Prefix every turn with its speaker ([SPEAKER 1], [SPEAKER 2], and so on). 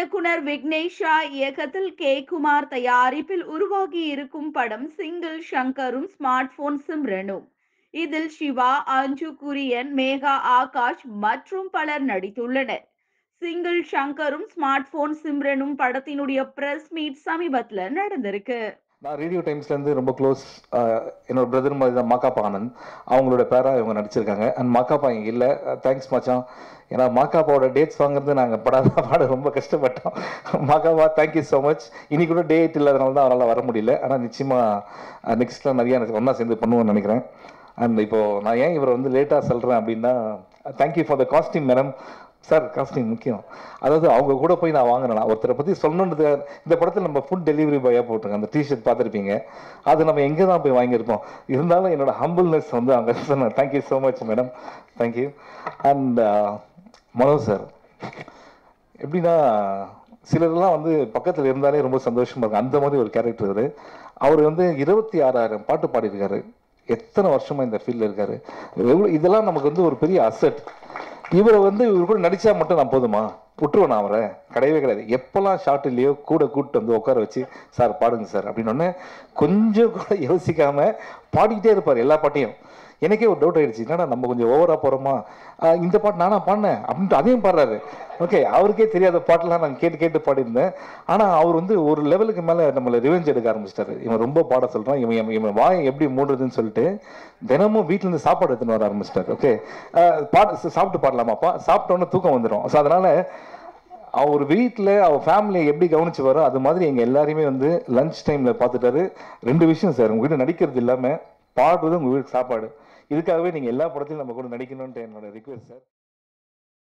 [SPEAKER 1] இயக்குனர் விக்னேஷா இயக்கத்தில் கே குமார் தயாரிப்பில் உருவாகி இருக்கும் படம் சிங்கிள் ஷங்கரும் ஸ்மார்ட் போன் சிம்ரனும் இதில் சிவா அஞ்சு குரியன் மேகா ஆகாஷ் மற்றும் பலர் நடித்துள்ளனர் சிங்கிள் ஷங்கரும் ஸ்மார்ட் போன் சிம்ரனும் படத்தினுடைய பிரஸ் மீட் சமீபத்துல நடந்திருக்கு
[SPEAKER 2] நான் ரேடியோ டைம்ஸ்லேருந்து ரொம்ப க்ளோஸ் என்னோட பிரதர் மாதிரி தான் மாக்காப்பா ஆனந்த் அவங்களோட பேராக இவங்க நடிச்சிருக்காங்க அண்ட் மாக்காப்பா இங்கே இல்லை தேங்க்ஸ் மச்சான் ஏன்னா மாக்காப்பாவோட டேட்ஸ் வாங்குறது நாங்கள் படாத பாட ரொம்ப கஷ்டப்பட்டோம் மாக்காப்பா தேங்க்யூ ஸோ மச் இன்னைக்கு கூட டேட் இல்லாதனால தான் அவரால் வர முடியல ஆனால் நிச்சயமாக நெக்ஸ்ட்டில் நிறைய எனக்கு ஒன்றா சேர்ந்து பண்ணுவோம்னு நினைக்கிறேன் அண்ட் இப்போது நான் ஏன் இவரை வந்து லேட்டாக சொல்கிறேன் அப்படின்னா thank you for the costume madam sir casting முக்கியம் அதாவது அவங்க கூட போய் நான் வாங்கினேன் ஒருத்தரை பற்றி சொல்லணுன்றது இந்த படத்தில் நம்ம ஃபுட் டெலிவரி பாயாக போட்டிருக்கோம் அந்த டிஷர்ட் பார்த்துருப்பீங்க அது நம்ம எங்கே தான் போய் வாங்கியிருப்போம் இருந்தாலும் என்னோட ஹம்பிள்னஸ் வந்து அவங்க சொன்னேன் thank you so much madam thank you and Manoj sir எப்படின்னா சிலர்லாம் வந்து பக்கத்தில் இருந்தாலே ரொம்ப சந்தோஷமா இருக்கும் அந்த மாதிரி ஒரு கேரக்டர் இவர் அவர் வந்து இருபத்தி ஆறாயிரம் பாட்டு பாடியிருக்காரு எத்தனை வருஷமா இந்த ஃபீல்டில் இருக்காரு எவ்வளோ இதெல்லாம் நமக்கு வந்து ஒரு பெரிய அசட் இவரை வந்து இவர் கூட நடிச்சா மட்டும் நான் போதுமா விட்டுருவேன் நான் அவரை கிடையவே கிடையாது எப்போல்லாம் ஷார்ட் இல்லையோ கூட கூப்பிட்டு வந்து உட்கார வச்சு சார் பாடுங்க சார் அப்படின்னு கொஞ்சம் கூட யோசிக்காம பாடிக்கிட்டே இருப்பார் எல்லா பாட்டையும் எனக்கே ஒரு டவுட் ஆயிடுச்சு என்னடா நம்ம கொஞ்சம் ஓவரா போறோமா ஆஹ் இந்த பாட்டு நானா பாடினேன் அப்படின்ட்டு அதையும் பாடுறாரு ஓகே அவருக்கே தெரியாத பாட்டெல்லாம் நான் கேட்டு கேட்டு பாடியிருந்தேன் ஆனா அவர் வந்து ஒரு லெவலுக்கு மேல நம்மளை ரிவெஞ்ச் எடுக்க ஆரம்பிச்சிட்டாரு இவன் ரொம்ப பாட சொல்றான் இவன் இவன் இவன் வாயை எப்படி மூடுறதுன்னு சொல்லிட்டு தினமும் வீட்டுல இருந்து சாப்பாடு எடுத்துன்னு வர ஆரம்பிச்சிட்டாரு ஓகே பாட்டு சாப்பிட்டு பாடலாமாப்பா சாப்பிட்டோன்னே தூக்கம் வந்துடும் ஸோ அதனால அவர் வீட்டில் அவர் ஃபேமிலியை எப்படி கவனிச்சு வரோ அது மாதிரி எங்கள் எல்லாரையுமே வந்து லஞ்ச் டைமில் பார்த்துட்டாரு ரெண்டு விஷயம் சார் உங்கள் வீட்டு நடிக்கிறது இல்லாமல் பாடுறது உங்கள் வீட்டுக்கு சாப்பாடு இதுக்காகவே நீங்கள் எல்லா படத்திலும் நம்ம கூட நடிக்கணும்ன்ட்டு என்னோட ரிக்வெஸ்ட் சார்